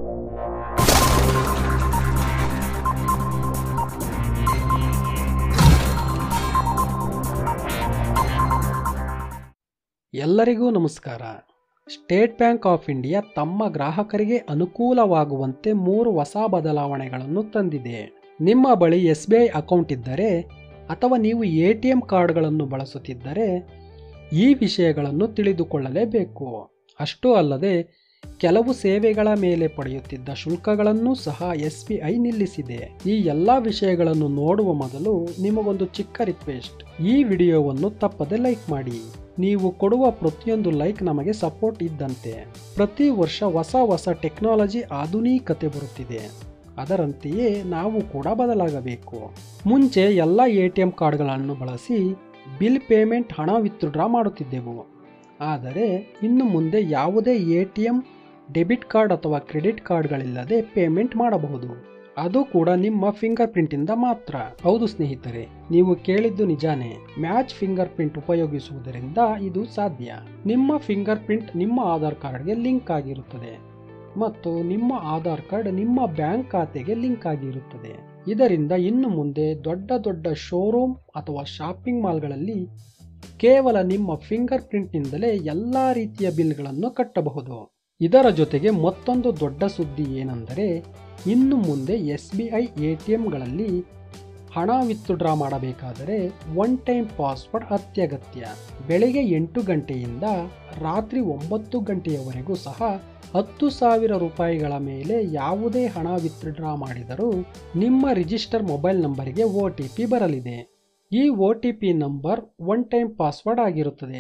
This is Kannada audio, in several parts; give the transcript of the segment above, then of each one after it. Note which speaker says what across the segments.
Speaker 1: ಎಲ್ಲರಿಗೂ ನಮಸ್ಕಾರ ಸ್ಟೇಟ್ ಬ್ಯಾಂಕ್ ಆಫ್ ಇಂಡಿಯಾ ತಮ್ಮ ಗ್ರಾಹಕರಿಗೆ ಅನುಕೂಲವಾಗುವಂತೆ ಮೂರು ಹೊಸ ಬದಲಾವಣೆಗಳನ್ನು ತಂದಿದೆ ನಿಮ್ಮ ಬಳಿ ಎಸ್ ಬಿ ಐ ಅಕೌಂಟ್ ಇದ್ದರೆ ಅಥವಾ ನೀವು ಎ ಟಿ ಎಂ ಕಾರ್ಡ್ಗಳನ್ನು ಬಳಸುತ್ತಿದ್ದರೆ ಈ ವಿಷಯಗಳನ್ನು ತಿಳಿದುಕೊಳ್ಳಲೇಬೇಕು ಅಷ್ಟೂ ಅಲ್ಲದೆ ಕೆಲವು ಸೇವೆಗಳ ಮೇಲೆ ಪಡೆಯುತ್ತಿದ್ದ ಶುಲ್ಕಗಳನ್ನು ಸಹ ಎಸ್ ಬಿ ಐ ನಿಲ್ಲಿಸಿದೆ ಈ ಎಲ್ಲ ವಿಷಯಗಳನ್ನು ನೋಡುವ ಮೊದಲು ನಿಮಗೊಂದು ಚಿಕ್ಕ ರಿಕ್ವೆಸ್ಟ್ ಈ ವಿಡಿಯೋವನ್ನು ತಪ್ಪದೆ ಲೈಕ್ ಮಾಡಿ ನೀವು ಕೊಡುವ ಪ್ರತಿಯೊಂದು ಲೈಕ್ ನಮಗೆ ಸಪೋರ್ಟ್ ಇದ್ದಂತೆ ಪ್ರತಿ ವರ್ಷ ಹೊಸ ಹೊಸ ಟೆಕ್ನಾಲಜಿ ಆಧುನಿಕತೆ ಬರುತ್ತಿದೆ ಅದರಂತೆಯೇ ನಾವು ಕೂಡ ಬದಲಾಗಬೇಕು ಮುಂಚೆ ಎಲ್ಲ ಎ ಟಿ ಎಂ ಕಾರ್ಡ್ಗಳನ್ನು ಬಳಸಿ ಬಿಲ್ ಪೇಮೆಂಟ್ ಹಣ ವಿತ್ಡ್ರಾ ಮಾಡುತ್ತಿದ್ದೆವು ಆದರೆ ಇನ್ನು ಮುಂದೆ ಯಾವುದೇ A T M debit card ಅಥವಾ ಕ್ರೆಡಿಟ್ ಕಾರ್ಡ್ಗಳಿಲ್ಲದೆ ಪೇಮೆಂಟ್ ಮಾಡಬಹುದು ಅದು ಕೂಡ ನಿಮ್ಮ ಫಿಂಗರ್ ಪ್ರಿಂಟಿಂದ ಮಾತ್ರ ಹೌದು ಸ್ನೇಹಿತರೆ ನೀವು ಕೇಳಿದ್ದು ನಿಜಾನೇ ಮ್ಯಾಚ್ ಫಿಂಗರ್ ಪ್ರಿಂಟ್ ಉಪಯೋಗಿಸುವುದರಿಂದ ಇದು ಸಾಧ್ಯ ನಿಮ್ಮ ಫಿಂಗರ್ ಪ್ರಿಂಟ್ ನಿಮ್ಮ ಆಧಾರ್ ಕಾರ್ಡ್ಗೆ ಲಿಂಕ್ ಆಗಿರುತ್ತದೆ ಮತ್ತು ನಿಮ್ಮ ಆಧಾರ್ ಕಾರ್ಡ್ ನಿಮ್ಮ ಬ್ಯಾಂಕ್ ಖಾತೆಗೆ ಲಿಂಕ್ ಆಗಿರುತ್ತದೆ ಇದರಿಂದ ಇನ್ನು ಮುಂದೆ ದೊಡ್ಡ ದೊಡ್ಡ ಶೋರೂಮ್ ಅಥವಾ ಶಾಪಿಂಗ್ ಮಾಲ್ಗಳಲ್ಲಿ ಕೇವಲ ನಿಮ್ಮ ಫಿಂಗರ್ ಪ್ರಿಂಟ್ನಿಂದಲೇ ಎಲ್ಲ ರೀತಿಯ ಬಿಲ್ಗಳನ್ನು ಕಟ್ಟಬಹುದು ಇದರ ಜೊತೆಗೆ ಮತ್ತೊಂದು ದೊಡ್ಡ ಸುದ್ದಿ ಏನೆಂದರೆ ಇನ್ನು ಮುಂದೆ S B I A T ಎಂಗಳಲ್ಲಿ ಹಣ ವಿತ್ಡ್ರಾ ಮಾಡಬೇಕಾದರೆ ಒನ್ ಟೈಮ್ ಪಾಸ್ವರ್ಡ್ ಅತ್ಯಗತ್ಯ ಬೆಳಗ್ಗೆ ಎಂಟು ಗಂಟೆಯಿಂದ ರಾತ್ರಿ ಒಂಬತ್ತು ಗಂಟೆಯವರೆಗೂ ಸಹ ಹತ್ತು ಸಾವಿರ ರೂಪಾಯಿಗಳ ಮೇಲೆ ಯಾವುದೇ ಹಣ ವಿತ್ಡ್ರಾ ಮಾಡಿದರೂ ನಿಮ್ಮ ರಿಜಿಸ್ಟರ್ ಮೊಬೈಲ್ ನಂಬರಿಗೆ ಒ ಟಿ ಪಿ ಬರಲಿದೆ ಈ O T P number one time password ಆಗಿರುತ್ತದೆ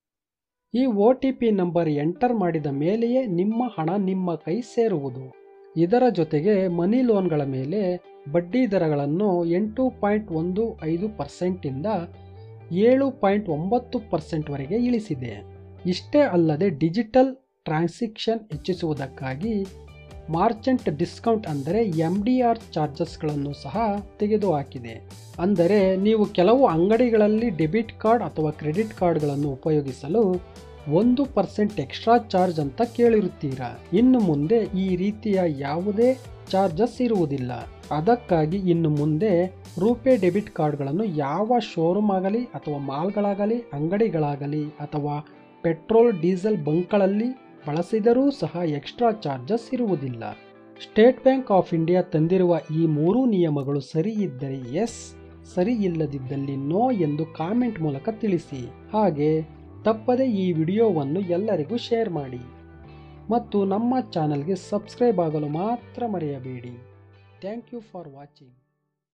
Speaker 1: ಈ O T P number enter ಮಾಡಿದ ಮೇಲೆಯೇ ನಿಮ್ಮ ಹಣ ನಿಮ್ಮ ಕೈ ಸೇರುವುದು ಇದರ ಜೊತೆಗೆ ಮನಿ ಲೋನ್ಗಳ ಮೇಲೆ ಬಡ್ಡಿ ದರಗಳನ್ನು ಎಂಟು ಪಾಯಿಂಟ್ ಒಂದು ಐದು ಪರ್ಸೆಂಟಿಂದ ಏಳು ಪಾಯಿಂಟ್ ಒಂಬತ್ತು ಪರ್ಸೆಂಟ್ವರೆಗೆ ಇಳಿಸಿದೆ ಇಷ್ಟೇ ಅಲ್ಲದೆ ಡಿಜಿಟಲ್ ಟ್ರಾನ್ಸಾಕ್ಷನ್ ಹೆಚ್ಚಿಸುವುದಕ್ಕಾಗಿ ಮಾರ್ಚೆಂಟ್ ಡಿಸ್ಕೌಂಟ್ ಅಂದರೆ ಎಮ್ ಡಿ ಆರ್ ಚಾರ್ಜಸ್ಗಳನ್ನು ಸಹ ತೆಗೆದುಹಾಕಿದೆ ಅಂದರೆ ನೀವು ಕೆಲವು ಅಂಗಡಿಗಳಲ್ಲಿ ಡೆಬಿಟ್ ಕಾರ್ಡ್ ಅಥವಾ ಕ್ರೆಡಿಟ್ ಕಾರ್ಡ್ಗಳನ್ನು ಉಪಯೋಗಿಸಲು ಒಂದು ಪರ್ಸೆಂಟ್ ಎಕ್ಸ್ಟ್ರಾ ಚಾರ್ಜ್ ಅಂತ ಕೇಳಿರುತ್ತೀರಾ ಇನ್ನು ಮುಂದೆ ಈ ರೀತಿಯ ಯಾವುದೇ ಚಾರ್ಜಸ್ ಇರುವುದಿಲ್ಲ ಅದಕ್ಕಾಗಿ ಇನ್ನು ಮುಂದೆ ರೂಪೇ ಡೆಬಿಟ್ ಕಾರ್ಡ್ಗಳನ್ನು ಯಾವ ಶೋರೂಮ್ ಆಗಲಿ ಅಥವಾ ಮಾಲ್ಗಳಾಗಲಿ ಅಂಗಡಿಗಳಾಗಲಿ ಅಥವಾ ಪೆಟ್ರೋಲ್ ಡೀಸೆಲ್ ಬಂಕ್ಗಳಲ್ಲಿ ಬಳಸಿದರೂ ಸಹ ಎಕ್ಸ್ಟ್ರಾ ಚಾರ್ಜಸ್ ಇರುವುದಿಲ್ಲ ಸ್ಟೇಟ್ ಬ್ಯಾಂಕ್ ಆಫ್ ಇಂಡಿಯಾ ತಂದಿರುವ ಈ ಮೂರು ನಿಯಮಗಳು ಸರಿ ಇದ್ದರೆ ಎಸ್ ಸರಿ ಇಲ್ಲದಿದ್ದಲ್ಲಿ ನೋ ಎಂದು ಕಾಮೆಂಟ್ ಮೂಲಕ ತಿಳಿಸಿ ಹಾಗೆ ತಪ್ಪದೆ ಈ ವಿಡಿಯೋವನ್ನು ಎಲ್ಲರಿಗೂ ಶೇರ್ ಮಾಡಿ ಮತ್ತು ನಮ್ಮ ಚಾನಲ್ಗೆ ಸಬ್ಸ್ಕ್ರೈಬ್ ಆಗಲು ಮಾತ್ರ ಮರೆಯಬೇಡಿ ಥ್ಯಾಂಕ್ ಯು ಫಾರ್ ವಾಚಿಂಗ್